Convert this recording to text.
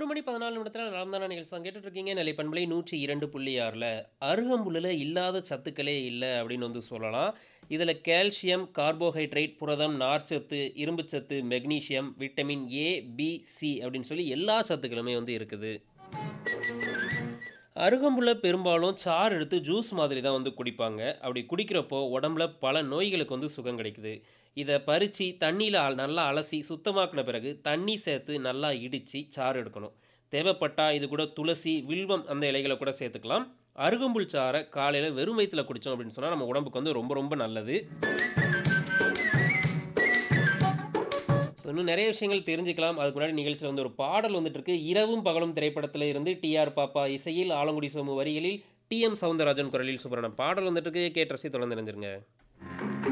மணி 14 நிமிடத்துல நலம்தானா நிகழ்ச்சி தான் கேட்டுட்டு இருக்கீங்க. நிலை பண்பலை 102.6ல அருகம்புல்லுல இல்லாத சத்துக்களே இல்ல அப்படின்னு வந்து சொல்லலாம். இதுல கால்சியம், கார்போஹைட்ரேட், புரதம், நார்ச்சத்து, இரும்புச்சத்து, magnesium, vitamin A, B, C அப்படின்னு சொல்லி எல்லா சத்துக்களுமே வந்து இருக்குது. அருகம்புல்ல பெரும்பாலும் சாறு எடுத்து ஜூஸ் மாதிரி தான் வந்து குடிப்பாங்க. அப்படி குடிக்கிறப்போ உடம்புல பல நோய்களுக்கு வந்து சுகம் கிடைக்குது. இத பறிச்சு தண்ணீல அ நல்லா அலசி சுத்தமாக்குன பிறகு தண்ணி சேர்த்து நல்லா இடிச்சு சாறு எடுக்கணும். தேவைப்பட்டா இது கூட துளசி, வில்வம் அந்த இலைகள கூட சேர்த்துக்கலாம். அருகம்புல் சாற காலையில வெறும் வயித்துல குடிச்சோம் அப்படின்னு சொன்னா நம்ம உடம்புக்கு வந்து ரொம்ப ரொம்ப நல்லது. ஸோ இன்னும் நெறைய விஷயங்கள் தெரிஞ்சுக்கலாம். அதுக்கு முன்னாடி நிகழ்ச்சியில வந்து ஒரு பாடல் வந்துட்டு இருக்கு. இரவும் பகலும் திரைப்படத்துல இருந்து டி.ஆர். பாப்பா இசையில், ஆலங்குடி சோமு வரிகளில், டி.எம். சௌந்தரராஜன் குரலில் சூப்பரான பாடல் வந்துட்டு இருக்கு. கேட்டு ரசித்து தொடர்ந்து இணைஞ்சிருங்க.